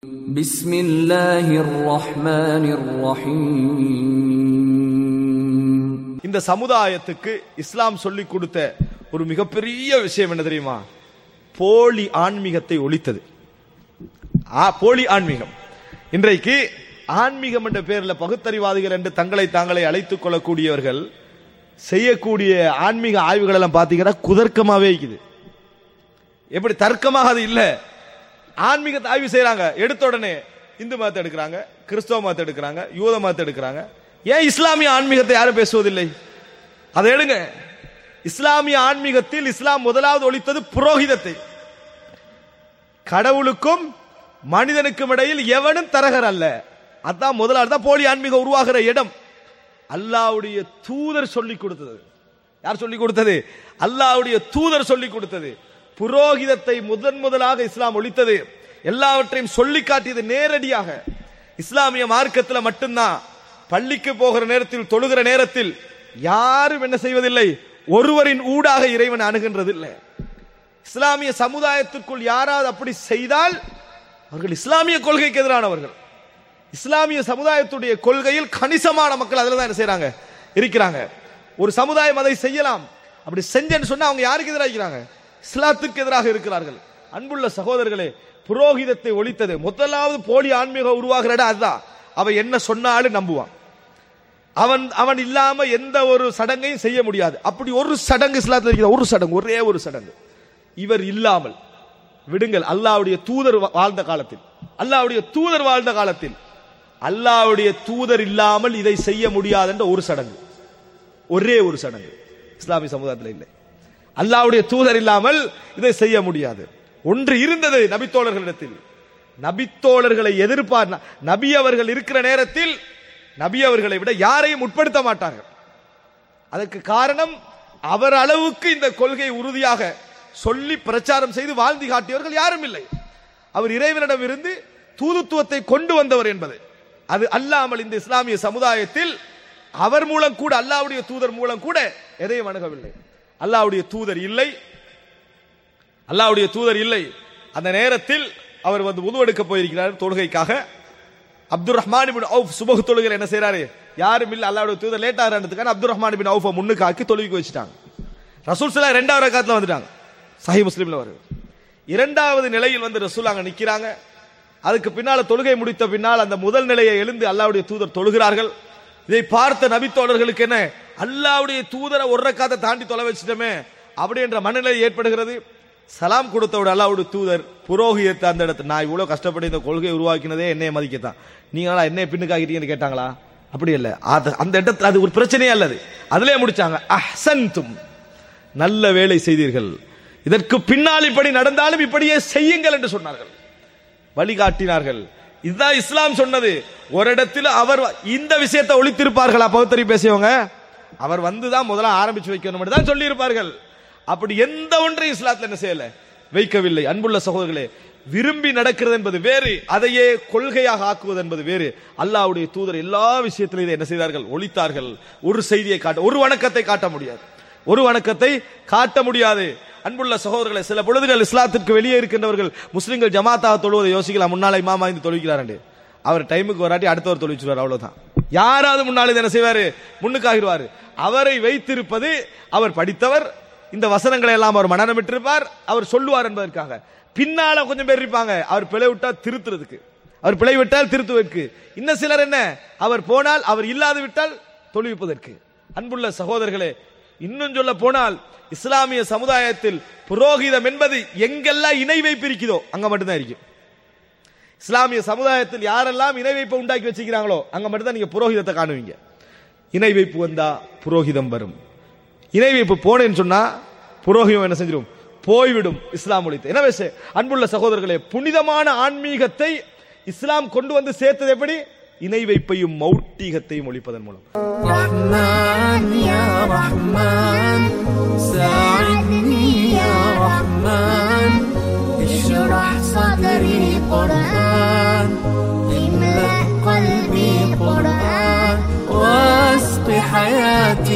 بسم الله الرحمن الرحيم இந்த சமுதாயத்துக்கு இஸ்லாம் சொல்லிக் கொடுத்த ஒரு மிகப்பெரிய விஷயம் என்ன தெரியுமா போலி ஆன்மீகத்தை ஒழித்தது ஆ, போலி ஆன்மீகம் இன்றைக்கு ஆன்மீகம் என்ற பேர்ல பகுத்தறிவாதிகள் என்று தங்களை தாங்களை அழைத்துக் கொள்ளக்கூடியவர்கள் செய்யக்கூடிய ஆன்மீக ஆய்வுகள் எல்லாம் பாத்தீங்கன்னா குதர்க்கமாவே இருக்குது எப்படி தர்க்கமாக அது இல்ல ஆன்மீகத்தை ஆய்வு செய்யறாங்க எடுத்த உடனே இந்து மதத்தை எடுக்கிறாங்க கிறிஸ்தவ மதத்தை எடுக்கிறாங்க யூத மதத்தை எடுக்கிறாங்க ஏன் இஸ்லாமிய ஆன்மீகத்தை யாரும் பேசுவதில்லை அதை எடுங்க இஸ்லாமிய ஆன்மீகத்தில் இஸ்லாம் முதலாவது ஒழித்தது புரோகிதத்தை கடவுளுக்கும் மனிதனுக்கும் இடையில் எவனும் தரகர் அல்ல அதான் முதலாவது தான் போலி ஆன்மீகம் உருவாகிற இடம் அல்லாவுடைய தூதர் சொல்லிக் கொடுத்தது யார் சொல்லிக் கொடுத்தது அல்லாவுடைய தூதர் சொல்லிக் கொடுத்தது புரோகிதத்தை முதன் முதலாக இஸ்லாம் ஒழித்தது எல்லாவற்றையும் சொல்லி காட்டியது நேரடியாக இஸ்லாமிய மார்க்கத்தில் மட்டும்தான் பள்ளிக்கு போகிற நேரத்தில் தொழுகிற நேரத்தில் யாரும் என்ன செய்வதில்லை ஒருவரின் ஊடாக இறைவன் அணுகின்றதில்லை இஸ்லாமிய சமுதாயத்திற்குள் யாராவது அப்படி செய்தால் அவர்கள் இஸ்லாமிய கொள்கைக்கு எதிரானவர்கள் இஸ்லாமிய சமுதாயத்துடைய கொள்கையில் கணிசமான மக்கள் அதில் தான் என்ன செய்றாங்க இருக்கிறாங்க ஒரு சமுதாயம் அதை செய்யலாம் அப்படி செஞ்சேன்னு சொன்னா அவங்க யாருக்கு எதிராக இருக்கிறாங்க இஸ்லாத்திற்கு எதிராக இருக்கிறார்கள் அன்புள்ள சகோதரர்களே புரோகிதத்தை ஒழித்தது முதலாவது போலி ஆன்மீகம் உருவாகிற இடம் அதுதான் அவன் என்ன சொன்னாலும் நம்புவான் அவன் அவன் இல்லாம எந்த ஒரு சடங்கையும் செய்ய முடியாது அப்படி ஒரு சடங்கு இஸ்லாத்தில் இருக்கிற ஒரு சடங்கு ஒரே ஒரு சடங்கு இவர் இல்லாமல் விடுங்கள் அல்லாவுடைய தூதர் வா- வாழ்ந்த காலத்தில் அல்லாவுடைய தூதர் வாழ்ந்த காலத்தில் அல்லாவுடைய தூதர் இல்லாமல் இதை செய்ய முடியாது என்ற ஒரு சடங்கு ஒரே ஒரு சடங்கு இஸ்லாமிய சமுதாயத்தில் இல்லை அல்லாவுடைய தூதர் இல்லாமல் இதை செய்ய முடியாது ஒன்று இருந்தது நபித்தோழர்களிடத்தில் நபித்தோழர்களை எதிர்ப்பார் நபி அவர்கள் இருக்கிற நேரத்தில் நபி அவர்களை விட யாரையும் உட்படுத்த மாட்டார்கள் அதற்கு காரணம் அவர் அளவுக்கு இந்த கொள்கை உறுதியாக சொல்லி பிரச்சாரம் செய்து வாழ்ந்து காட்டியவர்கள் யாரும் இல்லை அவர் இறைவனிடம் இருந்து தூதுத்துவத்தை கொண்டு வந்தவர் என்பது அது அல்லாமல் இந்த இஸ்லாமிய சமுதாயத்தில் அவர் மூலம் கூட அல்லாவுடைய தூதர் மூலம் கூட எதையும் அணுகவில்லை அல்லாவுடைய தூதர் இல்லை அல்லாவுடைய தூதர் இல்லை அந்த நேரத்தில் அவர் வந்து உதுவெடுக்க போயிருக்கிறார் தொழுகைக்காக அப்துல் ரஹ்மான் பின் அவுஃப் சுபஹ் தொழுகையில் என்ன செய்றாரு யாரும் இல்ல அல்லாவுடைய தூதர் லேட் ஆகிறதுக்கான அப்துல் ரஹ்மான் பின் அவுஃபை முன்னுக்கு ஆக்கி தொழுவிக்கு வச்சுட்டாங்க ரசூல் சலா ரெண்டாவது ரகாத்துல வந்துட்டாங்க சஹி முஸ்லிம்ல வருது இரண்டாவது நிலையில் வந்து ரசூல் அங்க நிக்கிறாங்க அதுக்கு பின்னால தொழுகை முடித்த பின்னால் அந்த முதல் நிலையை எழுந்து அல்லாவுடைய தூதர் தொழுகிறார்கள் இதை பார்த்த நபித்தோழர்களுக்கு என்ன அல்லாவுடைய தூதரை ஒரு ரக்காத்தை தாண்டி தொலை வச்சிட்டோமே அப்படி என்ற மனநிலை ஏற்படுகிறது சலாம் கொடுத்தவுட அல்லாவுடைய தூதர் புரோகியத்தை அந்த இடத்துல நான் இவ்வளவு கஷ்டப்பட்டு இந்த கொள்கையை உருவாக்கினதே என்னைய மதிக்கத்தான் நீங்களா என்னைய பின்னுக்காகிட்டீங்கன்னு கேட்டாங்களா அப்படி இல்ல அது அந்த இடத்துல அது ஒரு பிரச்சனையே அல்லது அதிலே முடிச்சாங்க அஹ்சன்தும் நல்ல வேலை செய்தீர்கள் இதற்கு பின்னால் இப்படி நடந்தாலும் இப்படியே செய்யுங்கள் என்று சொன்னார்கள் வழிகாட்டினார்கள் இதுதான் இஸ்லாம் சொன்னது ஒரு இடத்துல அவர் இந்த விஷயத்தை ஒழித்திருப்பார்களா பகுத்தறி பேசியவங்க அவர் வந்துதான் முதல்ல ஆரம்பிச்சு வைக்கணும் தான் சொல்லி இருப்பார்கள் அப்படி எந்த ஒன்றையும் இஸ்லாத்துல என்ன செய்யல வைக்கவில்லை அன்புள்ள சகோதரர்களே விரும்பி நடக்கிறது என்பது வேறு அதையே கொள்கையாக ஆக்குவது என்பது வேறு அல்லாஹ்வுடைய தூதர் எல்லா விஷயத்திலும் இதை என்ன செய்தார்கள் ஒழித்தார்கள் ஒரு செய்தியை காட்ட ஒரு வணக்கத்தை காட்ட முடியாது ஒரு வணக்கத்தை காட்ட முடியாது அன்புள்ள சகோதரர்களே சில பொழுதுகள் இஸ்லாத்திற்கு வெளியே இருக்கின்றவர்கள் முஸ்லிம்கள் ஜமாத்தாக தொழுவதை யோசிக்கலாம் முன்னால இமாமா இந்த தொழுகிறாரு அவர் டைமுக்கு வராட்டி அடுத்தவர் தொழிச்சுவார் அவ்வளவுதான் யாராவது முன்னாள் இதை என்ன செய்வாரு முன்னுக்காகிடுவாரு அவரை வைத்திருப்பது அவர் படித்தவர் இந்த வசனங்களை எல்லாம் அவர் மனநமிட்டிருப்பார் அவர் சொல்லுவார் என்பதற்காக பின்னால கொஞ்சம் பேர் இருப்பாங்க அவர் பிழை விட்டா திருத்துறதுக்கு அவர் பிழை விட்டால் திருத்துவதற்கு இன்னும் சிலர் என்ன அவர் போனால் அவர் இல்லாது விட்டால் தொழுவிப்பதற்கு அன்புள்ள சகோதரர்களே இன்னும் சொல்ல போனால் இஸ்லாமிய சமுதாயத்தில் புரோகிதம் என்பது எங்கெல்லாம் இணை வைப்பு இருக்குதோ அங்க மட்டும்தான் இருக்கும் இஸ்லாமிய சமுதாயத்தில் யாரெல்லாம் இணை வைப்பை உண்டாக்கி வச்சுக்கிறாங்களோ அங்க மட்டும்தான் நீங்க புரோகிதத்தை காணுவீங்க இணை வைப்பு வந்தா புரோகிதம் வரும் இணை வைப்பு போனேன்னு சொன்னா புரோகிதம் என்ன செஞ்சிடும் போய்விடும் இஸ்லாம் ஒழித்து எனவே சே- அன்புள்ள சகோதரர்களே புனிதமான ஆன்மீகத்தை இஸ்லாம் கொண்டு வந்து சேர்த்தது எப்படி இணை வைப்பையும் மௌட்டீகத்தையும் ஒழிப்பதன் மூலம் رحمن يا رحمن ساعدني يا رحمن اشرح صدري قرآن املأ قلبي قرآن واسق حياتي